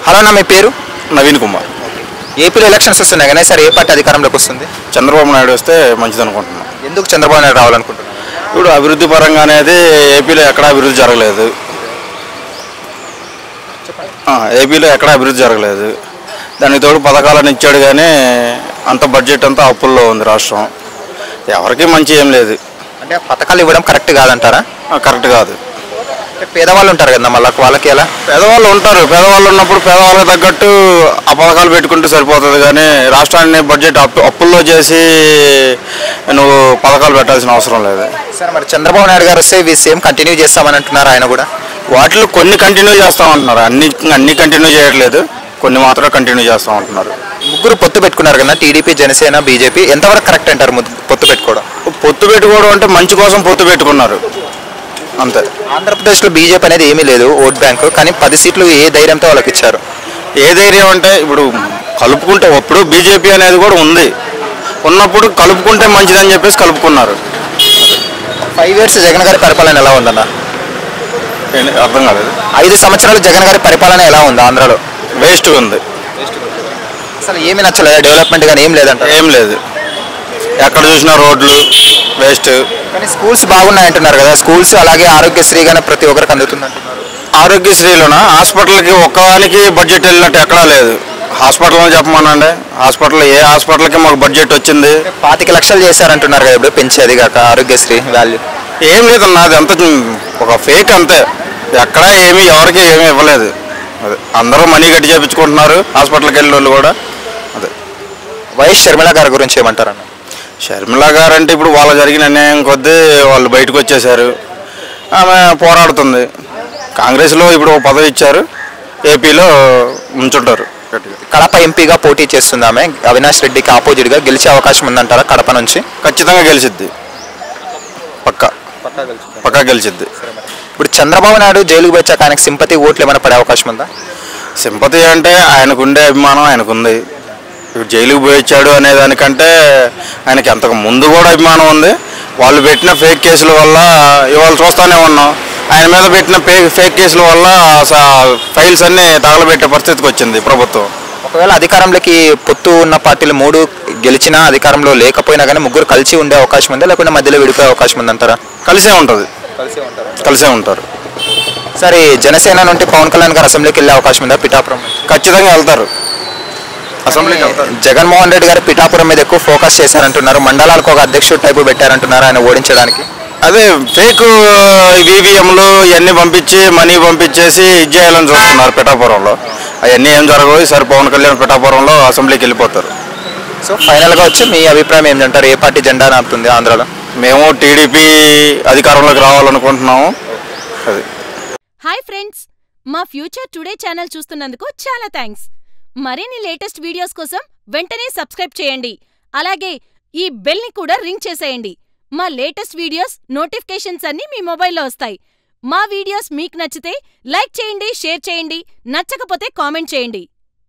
Hello అన్న మీ పేరు నవీన్ కుమార్ ఏపీలో ఎలక్షన్స్ వస్తున్నాయి కానీ సార్ ఏ పార్టీ అధికారంలోకి వస్తుంది చంద్రబాబు నాయుడు వస్తే మంచిది అనుకుంటున్నాం ఎందుకు చంద్రబాబు నాయుడు రావాలనుకుంటున్నారు ఇప్పుడు అభివృద్ధి పరంగా అనేది ఏపీలో ఎక్కడ అభివృద్ధి జరగలేదు ఆ, ఏపీలో ఎక్కడ అభివృద్ధి జరగలేదు దానికి తోడు పథకాలను ఇచ్చాడు కానీ అంత బడ్జెట్ అంతా అప్పుల్లో ఉంది రాష్ట్రం ఎవరికి మంచి ఏం లేదు అంటే ఆ పథకాలు ఇవ్వడం కరెక్ట్ కాదంటారా ఆ, కరెక్ట్ కాదు అంటే పేదవాళ్ళు ఉంటారు కదా మళ్ళీ వాళ్ళకి ఎలా పేదవాళ్ళు ఉంటారు పేదవాళ్ళు ఉన్నప్పుడు పేదవాళ్ళకి తగ్గట్టు ఆ పథకాలు పెట్టుకుంటే సరిపోతుంది కానీ రాష్ట్రాన్ని బడ్జెట్ అప్పు అప్పుల్లో చేసి నువ్వు పథకాలు పెట్టాల్సిన అవసరం లేదు సార్ మరి చంద్రబాబు నాయుడు గారు వస్తే ఇవి సేమ్ కంటిన్యూ చేస్తామని అంటున్నారు ఆయన కూడా వాటిలో కొన్ని కంటిన్యూ చేస్తామంటున్నారు అన్ని అన్ని కంటిన్యూ చేయట్లేదు కొన్ని మాత్రం కంటిన్యూ చేస్తామంటున్నారు ముగ్గురు పొత్తు పెట్టుకున్నారు కదా టీడీపీ జనసేన బీజేపీ ఎంతవరకు కరెక్ట్ అంటారు ముగ్గు- పొత్తు పెట్టుకోవడం పొత్తు పెట్టుకోవడం అంటే మంచి కోసం పొత్తు పెట్టుకున్నారు అంతే ఆంధ్రప్రదేశ్లో బీజేపీ అనేది ఏమీ లేదు ఓట్ బ్యాంక్ కానీ పది సీట్లు ఏ ధైర్యంతో వాళ్ళకి ఇచ్చారు ఏ ధైర్యం అంటే ఇప్పుడు కలుపుకుంటే ఇప్పుడు బీజేపీ అనేది కూడా ఉంది ఉన్నప్పుడు కలుపుకుంటే మంచిదని చెప్పేసి కలుపుకున్నారు ఫైవ్ ఇయర్స్ జగన్ గారి పరిపాలన ఎలా ఉందన్న ఏంటి? అర్థం కాలేదు ఐదు సంవత్సరాలు జగన్ గారి పరిపాలన ఎలా ఉంది ఆంధ్రాలో వేస్ట్గా ఉంది అసలు ఏమీ నచ్చలేదు డెవలప్మెంట్ కానీ ఏం లేదంట ఏం లేదు ఎక్కడ చూసినా రోడ్లు వేస్ట్ కానీ స్కూల్స్ బాగున్నాయి అంటున్నారు కదా స్కూల్స్ అలాగే ఆరోగ్యశ్రీ కానీ ప్రతి ఒక్కరికి అందుతుంది అంటున్నారు ఆరోగ్యశ్రీలోన హాస్పిటల్కి ఒక్కదానికి బడ్జెట్ వెళ్ళినట్టు ఎక్కడా లేదు హాస్పిటల్ చెప్పమనండి హాస్పిటల్ ఏ హాస్పిటల్కి మాకు బడ్జెట్ వచ్చింది పాతిక లక్షలు చేశారంటున్నారు కదా ఇప్పుడు పెంచేది కాక ఆరోగ్యశ్రీ వాల్యూ ఏం లేదన్నా అది అంత ఒక ఫేక్ అంతే ఎక్కడా ఏమీ ఎవరికి ఏమీ ఇవ్వలేదు అదే అందరూ మనీ కట్టి చేయించుకుంటున్నారు హాస్పిటల్కి వెళ్ళిన వాళ్ళు కూడా అదే వైఎస్ షర్మిల గారి గురించి ఏమంటారన్న షర్మిల గారు అంటే ఇప్పుడు వాళ్ళ జరిగిన అన్యాయం కొద్దీ వాళ్ళు బయటకు వచ్చేసారు ఆమె పోరాడుతుంది కాంగ్రెస్లో ఇప్పుడు ఒక పదవి ఇచ్చారు ఏపీలో ఉంచుంటారు గట్టిగా కడప ఎంపీగా పోటీ చేస్తుంది ఆమె అవినాష్ రెడ్డికి ఆపోజిట్గా గెలిచే అవకాశం ఉందంటారా కడప నుంచి ఖచ్చితంగా గెలిచిద్ది పక్క పక్కా గెలిచిద్ది ఇప్పుడు చంద్రబాబు నాయుడు జైలుకు వచ్చాక ఆయనకు సింపతి ఓట్లు ఏమైనా పడే అవకాశం ఉందా సింపతి అంటే ఆయనకు ఉండే అభిమానం ఆయనకుంది ఇప్పుడు జైలుకి పోయి వచ్చాడు అనే దానికంటే ఆయనకి అంతకు ముందు కూడా అభిమానం ఉంది వాళ్ళు పెట్టిన ఫేక్ కేసుల వల్ల ఇవాళ చూస్తూనే ఉన్నాం ఆయన మీద పెట్టిన ఫేక్ ఫేక్ కేసుల వల్ల స- ఫైల్స్ అన్నీ తగలబెట్టే పరిస్థితికి వచ్చింది ప్రభుత్వం ఒకవేళ అధికారంలోకి పొత్తు ఉన్న పార్టీలు మూడు గెలిచినా అధికారంలో లేకపోయినా కానీ ముగ్గురు కలిసి ఉండే అవకాశం ఉందా లేకుంటే మధ్యలో విడిపోయే అవకాశం ఉందంటారా కలిసే ఉంటుంది కలిసి ఉంటారు కలిసే ఉంటారు సరే జనసేన నుండి పవన్ కళ్యాణ్ గారు అసెంబ్లీకి వెళ్ళే అవకాశం ఉందా పిఠాపురం ఖచ్చితంగా వెళ్తారు అసెంబ్లీకి వెళ్తారు జగన్మోహన్ రెడ్డి గారు పిఠాపురం మీద ఎక్కువ ఫోకస్ చేశారంటున్నారు మండలాలకు ఒక అధ్యక్షుడు టైపు పెట్టారంటున్నారు ఆయన ఓడించడానికి అదే ఫేక్ ఈవీఎంలు ఇవన్నీ పంపించి మనీ పంపించేసి ఇది చేయాలని చూస్తున్నారు పిఠాపురంలో అవన్నీ ఏం జరగవు ఈసారి పవన్ కళ్యాణ్ పిఠాపురంలో అసెంబ్లీకి వెళ్ళిపోతారు సో ఫైనల్గా వచ్చి మీ అభిప్రాయం ఏంటంటారు ఏ పార్టీ జెండా నాపుతుంది ఆంధ్రాలో మేము టీడీపీ అధికారంలోకి రావాలనుకుంటున్నాము అది హాయ్ ఫ్రెండ్స్ మా ఫ్యూచర్ టుడే ఛానల్ చూస్తున్నందుకు చాలా థ్యాంక్స్ మరిన్ని లేటెస్ట్ వీడియోస్ కోసం వెంటనే సబ్స్క్రైబ్ చేయండి అలాగే ఈ బెల్ని కూడా రింగ్ చేసేయండి మా లేటెస్ట్ వీడియోస్ నోటిఫికేషన్స్ అన్నీ మీ మొబైల్లో వస్తాయి మా వీడియోస్ మీకు నచ్చితే లైక్ చేయండి షేర్ చేయండి నచ్చకపోతే కామెంట్ చేయండి